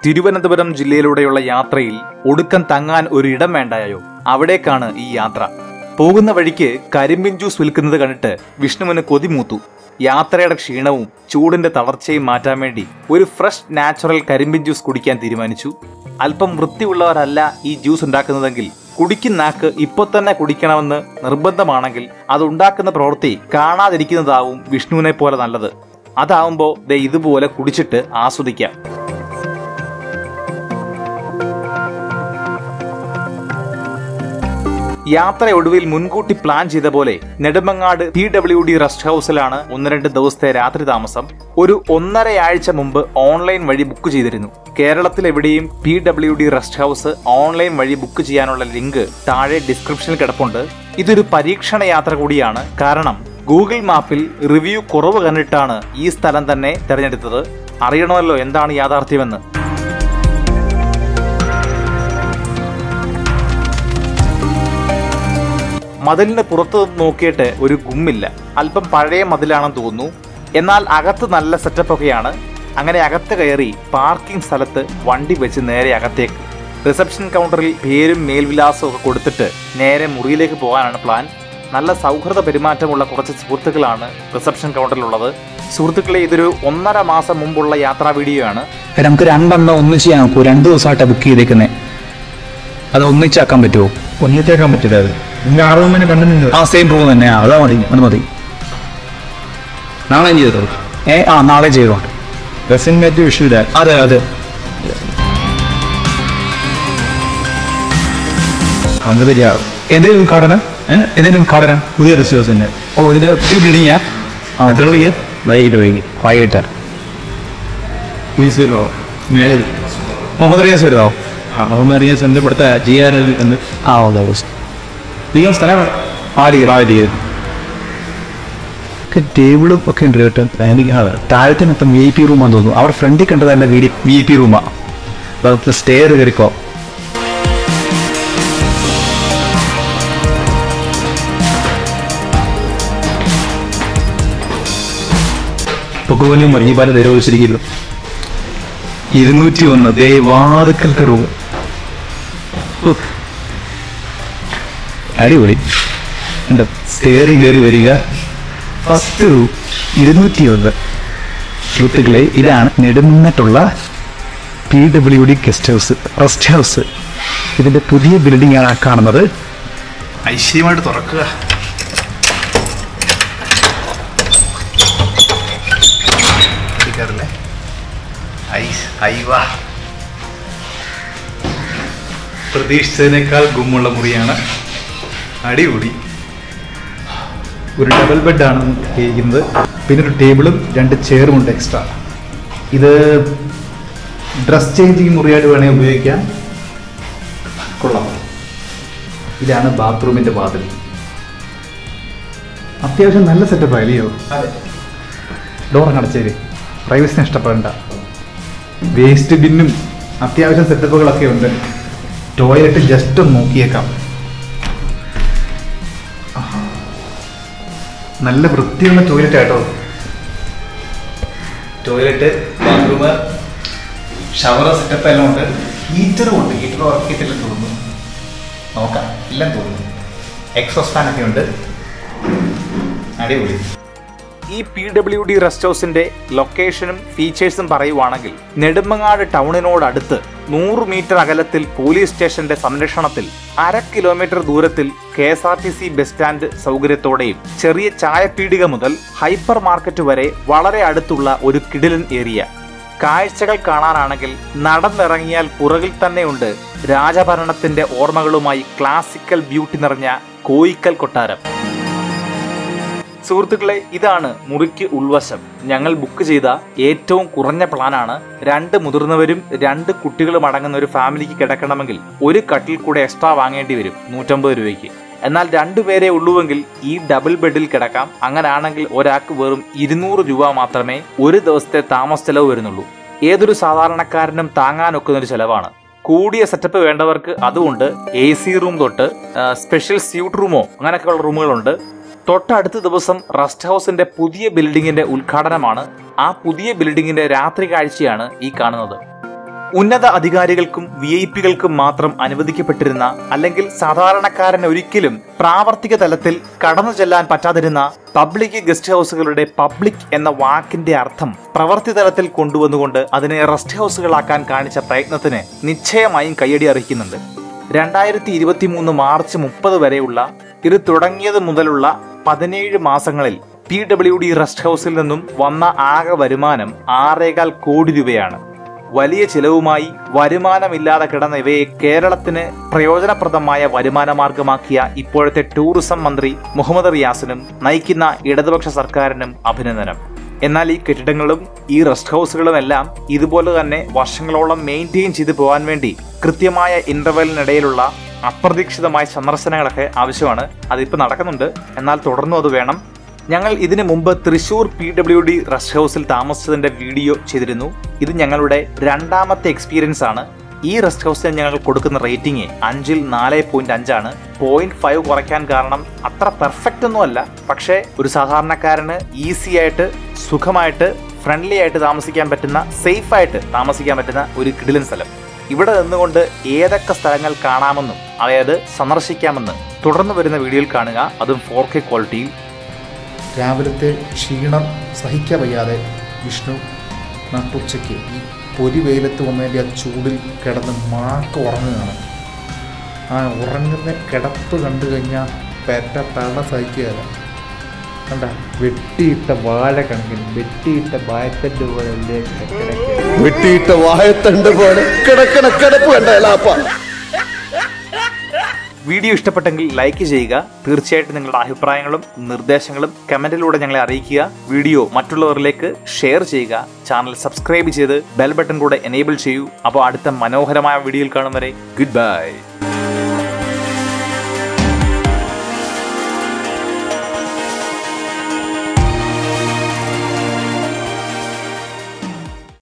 തിരുവനന്തപുരം ജില്ലയിലൂടെയുള്ള യാത്രയിൽ ഒടുക്കം തങ്ങാൻ ഒരു ഇടം വേണ്ടായോ അവിടേക്കാണ് ഈ യാത്ര പോകുന്ന വഴിക്ക് കരിമ്പിൻ ജ്യൂസ് വിൽക്കുന്നത് കണ്ടിട്ട് വിഷ്ണുവിന് കൊതിമൂത്തു യാത്രയുടെ ക്ഷീണവും ചൂടിന്റെ തളർച്ചയും മാറ്റാൻ വേണ്ടി ഒരു ഫ്രഷ് നാച്ചുറൽ കരിമ്പിൻ ജ്യൂസ് കുടിക്കാൻ തീരുമാനിച്ചു അല്പം വൃത്തിയുള്ളവരല്ല ഈ ജ്യൂസ് ഉണ്ടാക്കുന്നതെങ്കിൽ കുടിക്കുന്ന നാക്ക് ഇപ്പൊ തന്നെ കുടിക്കണമെന്ന് നിർബന്ധമാണെങ്കിൽ അത് ഉണ്ടാക്കുന്ന പ്രവൃത്തി കാണാതിരിക്കുന്നതാവും വിഷ്ണുവിനെ പോലെ നല്ലത് അതാവുമ്പോ ദേ ഇതുപോലെ കുടിച്ചിട്ട് ആസ്വദിക്കാം യാത്രയൊടുവിൽ മുൻകൂട്ടി പ്ലാൻ ചെയ്ത പോലെ Nedumangad P W D rest ഹൗസിലാണ് ഒന്ന് രണ്ട് ദിവസത്തെ രാത്രി താമസം ഒരു ഒന്നര ആഴ്ച മുമ്പ് ഓൺലൈൻ വഴി ബുക്ക് ചെയ്തിരുന്നു കേരളത്തിൽ എവിടെയും P W D rest house online വഴി ബുക്ക് ചെയ്യാനുള്ള ലിങ്ക് താഴെ ഡിസ്ക്രിപ്ഷനിൽ കിടപ്പുണ്ട് ഇതൊരു പരീക്ഷണ യാത്ര കൂടിയാണ് കാരണം ഗൂഗിൾ മാപ്പിൽ റിവ്യൂ കുറവ് കണ്ടിട്ടാണ് ഈ സ്ഥലം തന്നെ തിരഞ്ഞെടുത്തത് അറിയണമല്ലോ എന്താണ് യാഥാർത്ഥ്യമെന്ന് മതിലിന് പുറത്തു നിന്ന് നോക്കിയിട്ട് ഒരു ഗുമ്മില്ല അല്പം പഴയ മതിലാണെന്ന് തോന്നുന്നു എന്നാൽ അകത്ത് നല്ല സെറ്റപ്പ് ഒക്കെയാണ് അങ്ങനെ അകത്ത് കയറി പാർക്കിംഗ് സ്ഥലത്ത് വണ്ടി വെച്ച് നേരെ അകത്തേക്ക് റിസപ്ഷൻ കൗണ്ടറിൽ പേരും മേൽവിലാസവും ഒക്കെ കൊടുത്തിട്ട് നേരെ മുറിയിലേക്ക് പോകാനാണ് പ്ലാൻ നല്ല സൗഹൃദ പെരുമാറ്റമുള്ള കുറച്ച് സുഹൃത്തുക്കളാണ് റിസപ്ഷൻ കൗണ്ടറിലുള്ളത് സുഹൃത്തുക്കളെ ഇതൊരു ഒന്നര മാസം മുമ്പുള്ള യാത്രാ വീഡിയോ ആണ് നമുക്ക് രണ്ടെണ്ണം ഒന്നിച്ച് ചെയ്യാൻ നോക്കൂ രണ്ട് ദിവസമായിട്ടാണ് ബുക്ക് ചെയ്തേക്കുന്നത് അത് ഒന്നിച്ചാക്കാൻ പറ്റുമോ ഒന്നിച്ചേക്കാൻ പറ്റില്ല അത് നിങ്ങൾ ആ റൂമിന് കണ്ടു ആ സെയിം റൂം തന്നെയാ അതാ മതി അത് മതി നാളെ ചെയ്തോ ഏ ആ നാളെ ചെയ്തോണ്ട് ഡ്രസ്സിംഗ് മാറ്റ് വിഷൂല അതെ അതെ അന്ന് ശരിയാവും എന്തെങ്കിലും ഉദ്ഘാടനം ഏഹ് എന്തെങ്കിലും ഉദ്ഘാടനം പുതിയ റെസ്റ്റ് ഹൗസിന്റെ ഓ ഇതിന്റെ ഈ ബിൽഡിംഗാ ആ തെളിയ വൈകിട്ട് വൈകി വൈകിട്ട് മീൻസിലോ മേലിൽ മുഹമ്മദ് റിയാസ് വരുന്നോ മുഹമ്മദ് റിയാസ് എൻ്റെ ഇവിടുത്തെ ജി ആർ എൽ എന്ന് ആ ഓക്കെ നിങ്ങൾ സ്ഥലം ആര് ആര്യ ടേബിളും ഒക്കെ ഉണ്ട് കേട്ടോ താഴത്തിനൊക്കെ വി ഐ പി റൂമാന്ന് തോന്നുന്നു അവിടെ ഫ്രണ്ടിൽ കണ്ടതല്ല വി വി ഐ പി റൂമാ സ്റ്റെയർ കയറിക്കോ പൊക്കുപോലും മറിഞ്ഞിപ്പാല നിരോധിച്ചിരിക്കുന്നു ഇരുന്നൂറ്റി ഒന്ന് ദേ വാതുക്കൽത്തെ റൂം അടിപൊളി ഉണ്ട് സ്റ്റെയറിൽ കയറി വരിക ഫസ്റ്റ് റൂം ഇരുന്നൂറ്റി ഒന്ന് സുഹൃത്തുക്കളെ ഇതാണ് നെടുമുന്നിട്ടുള്ള P W D guest house rest house ഇതിന്റെ പുതിയ ബിൽഡിംഗ് ആണ് ആ കാണുന്നത് ഐശ്വര്യമായിട്ട് തുറക്കുക പ്രതീക്ഷിച്ചതിനേക്കാൾ ഗുമ്മുള്ള മുറിയാണ് അടിപൊളി ഒരു ഡബിൾ ബെഡാണ് ഇരിക്കുന്നത് പിന്നെ ഒരു ടേബിളും രണ്ട് ചെയറും ഉണ്ട് എക്സ്ട്രാ ഇത് ഡ്രസ് ചേഞ്ചിങ് മുറിയായിട്ട് വേണമെങ്കിൽ ഉപയോഗിക്കാം കൊള്ളാം ഇതാണ് ബാത്റൂമിൻ്റെ വാതിൽ അത്യാവശ്യം നല്ല സെറ്റപ്പ് അല്ലയോ ഡോർ അടച്ചേര് പ്രൈവസിനെ ഇഷ്ടപ്പെടണ്ട വേസ്റ്റ് ബിന്നും അത്യാവശ്യം സെറ്റപ്പുകളൊക്കെ ഉണ്ട് ടോയ്ലറ്റ് ജസ്റ്റ് ഒന്ന് നോക്കിയേക്കാം നല്ല വൃത്തിയുള്ള ടോയ്ലറ്റ് ആട്ടോ ടോയ്ലറ്റ് ബാത്റൂം ഷവർ സെറ്റപ്പ് എല്ലാം ഉണ്ട് ഹീറ്ററും ഉണ്ട് ഹീറ്റർ വർക്ക് ചെയ്തില്ല തോന്നുന്നു നോക്കാം എല്ലാം തോന്നുന്നു എക്സോസ് ഫാൻ ഒക്കെ ഉണ്ട് അടിപൊളി ഈ പി ഡബ്ല്യു ഡി റെസ്റ്റ് ഹൗസിന്റെ ലൊക്കേഷനും ഫീച്ചേഴ്സും പറയുവാണെങ്കിൽ നെടുമങ്ങാട് ടൗണിനോടടുത്ത് നൂറ് മീറ്റർ അകലത്തിൽ പോലീസ് സ്റ്റേഷന്റെ സംരക്ഷണത്തിൽ അര കിലോമീറ്റർ ദൂരത്തിൽ K S R T C bus stand സൗകര്യത്തോടെയും ചെറിയ ചായപ്പീടിക മുതൽ ഹൈപ്പർ മാർക്കറ്റ് വരെ വളരെ അടുത്തുള്ള ഒരു കിടിലൻ ഏരിയ കാഴ്ചകൾ കാണാനാണെങ്കിൽ നടന്നിറങ്ങിയാൽ പുറകിൽ തന്നെയുണ്ട് രാജഭരണത്തിന്റെ ഓർമ്മകളുമായി ക്ലാസിക്കൽ ബ്യൂട്ടി നിറഞ്ഞ കോയിക്കൽ കൊട്ടാരം സുഹൃത്തുക്കളെ ഇതാണ് മുറിക്ക് ഉൾവശം ഞങ്ങൾ ബുക്ക് ചെയ്ത ഏറ്റവും കുറഞ്ഞ പ്ലാനാണ് രണ്ട് മുതിർന്നവരും രണ്ട് കുട്ടികളും അടങ്ങുന്ന ഒരു ഫാമിലിക്ക് കിടക്കണമെങ്കിൽ ഒരു കട്ടിൽ കൂടെ എക്സ്ട്രാ വാങ്ങേണ്ടി വരും നൂറ്റമ്പത് രൂപയ്ക്ക് എന്നാൽ രണ്ടുപേരെ ഉള്ളുവെങ്കിൽ ഈ ഡബിൾ ബെഡിൽ കിടക്കാം അങ്ങനാണെങ്കിൽ ഒരാൾക്ക് വെറും ഇരുന്നൂറ് രൂപ മാത്രമേ ഒരു ദിവസത്തെ താമസ ചെലവ് വരുന്നുള്ളൂ ഏതൊരു സാധാരണക്കാരനും താങ്ങാനൊക്കുന്ന ഒരു ചെലവാണ് കൂടിയ സെറ്റപ്പ് വേണ്ടവർക്ക് അതുകൊണ്ട് എ സി റൂം തൊട്ട് ആ, സ്പെഷ്യൽ സ്യൂട്ട് റൂമോ അങ്ങനെയൊക്കെയുള്ള റൂമുകളുണ്ട് തൊട്ടടുത്ത ദിവസം റെസ്റ്റ് ഹൗസിന്റെ പുതിയ ബിൽഡിങ്ങിന്റെ ഉദ്ഘാടനമാണ് ആ പുതിയ ബിൽഡിങ്ങിന്റെ രാത്രി കാഴ്ചയാണ് ഈ കാണുന്നത് ഉന്നത അധികാരികൾക്കും വി ഐ പികൾക്കും മാത്രം അനുവദിക്കപ്പെട്ടിരുന്ന അല്ലെങ്കിൽ സാധാരണക്കാരന് ഒരിക്കലും പ്രാവർത്തിക തലത്തിൽ കടന്നു ചെല്ലാൻ പറ്റാതിരുന്ന പബ്ലിക് ഗസ്റ്റ് ഹൗസുകളുടെ പബ്ലിക് എന്ന വാക്കിന്റെ അർത്ഥം പ്രവൃത്തി തലത്തിൽ കൊണ്ടുവന്നുകൊണ്ട് അതിനെ റെസ്റ്റ് ഹൗസുകളാക്കാൻ കാണിച്ച പ്രയത്നത്തിന് നിശ്ചയമായും കയ്യടി അർഹിക്കുന്നുണ്ട് രണ്ടായിരത്തി ഇരുപത്തി മൂന്ന് മാർച്ച് മുപ്പത് വരെയുള്ള ഇത് തുടങ്ങിയത് മുതലുള്ള പതിനേഴ് മാസങ്ങളിൽ പി ഡബ്ല്യു ഡി റെസ്റ്റ് ഹൗസിൽ നിന്നും വന്ന ആകെ വരുമാനം ആറേകാൽ കോടി രൂപയാണ് വലിയ ചിലവുമായി വരുമാനമില്ലാതെ കിടന്ന ഇവയെ കേരളത്തിന് പ്രയോജനപ്രദമായ വരുമാന മാർഗമാക്കിയ ഇപ്പോഴത്തെ ടൂറിസം മന്ത്രി മുഹമ്മദ് റിയാസിനും നയിക്കുന്ന ഇടതുപക്ഷ സർക്കാരിനും അഭിനന്ദനം എന്നാൽ ഈ കെട്ടിടങ്ങളും ഈ റെസ്റ്റ് ഹൗസുകളും എല്ലാം ഇതുപോലെ തന്നെ വർഷങ്ങളോളം മെയിൻറ്റെയിൻ ചെയ്തു പോകാൻ വേണ്ടി കൃത്യമായ ഇന്റർവെലിനിടയിലുള്ള അപ്രതീക്ഷിതമായ സന്ദർശനങ്ങളൊക്കെ ആവശ്യമാണ് അതിപ്പോൾ നടക്കുന്നുണ്ട് എന്നാൽ തുടർന്നും അത് വേണം ഞങ്ങൾ ഇതിനു മുമ്പ് Thrissur P W D rest ഹൗസിൽ താമസിച്ചതിന്റെ വീഡിയോ ചെയ്തിരുന്നു ഇത് ഞങ്ങളുടെ രണ്ടാമത്തെ എക്സ്പീരിയൻസ് ആണ് ഈ റെസ്റ്റ് ഹൗസിന് ഞങ്ങൾ കൊടുക്കുന്ന റേറ്റിംഗ് അഞ്ചിൽ നാല് പോയിന്റ് അഞ്ചാണ് പോയിന്റ് ഫൈവ് കുറയ്ക്കാൻ കാരണം അത്ര പെർഫെക്റ്റ് ഒന്നും അല്ല പക്ഷേ ഒരു സാധാരണക്കാരന് ഈസി ആയിട്ട് സുഖമായിട്ട് ഫ്രണ്ട്ലി ആയിട്ട് താമസിക്കാൻ പറ്റുന്ന സേഫ് ആയിട്ട് താമസിക്കാൻ പറ്റുന്ന ഒരു കിടിലൻ സ്ഥലം ഇവിടെ നിന്നുകൊണ്ട് ഏതൊക്കെ സ്ഥലങ്ങൾ കാണാമെന്നും അതായത് സന്ദർശിക്കാമെന്ന് തുടർന്ന് വരുന്ന വീഡിയോയിൽ കാണുക അതും ഫോർ കെ ക്വാളിറ്റിയിൽ രാവിലത്തെ ക്ഷീണം സഹിക്കാൻ വയ്യാതെ വിഷ്ണു നട്ടുച്ചയ്ക്ക് ഈ പൊരി വെയിലത്ത് വന്നതിൻ്റെ ആ ചൂടിൽ കിടന്ന് മാക്ക് ഉറങ്ങുകയാണ് ആ ഉറങ്ങുന്ന കിടപ്പ് കണ്ടു കഴിഞ്ഞാൽ പെറ്റ തള സഹിക്കുകയല്ല കണ്ട വെട്ടിയിട്ട വാഴ കണക്കിന് വെട്ടിയിട്ട വാഴത്തൻ്റെ പോലെ വെട്ടിയിട്ട വായത്തണ്ട് പോലെ കിടക്കണ കിടപ്പ് കണ്ടല്ലാപ്പ വീഡിയോ ഇഷ്ടപ്പെട്ടെങ്കിൽ ലൈക്ക് ചെയ്യുക തീർച്ചയായിട്ടും നിങ്ങളുടെ അഭിപ്രായങ്ങളും നിർദ്ദേശങ്ങളും കമന്റിലൂടെ ഞങ്ങളെ അറിയിക്കുക വീഡിയോ മറ്റുള്ളവരിലേക്ക് ഷെയർ ചെയ്യുക ചാനൽ സബ്സ്ക്രൈബ് ചെയ്ത് ബെൽ ബട്ടൺ കൂടെ എനേബിൾ ചെയ്യൂ അപ്പോൾ അടുത്ത മനോഹരമായ വീഡിയോയിൽ കാണും വരെ ഗുഡ് ബൈ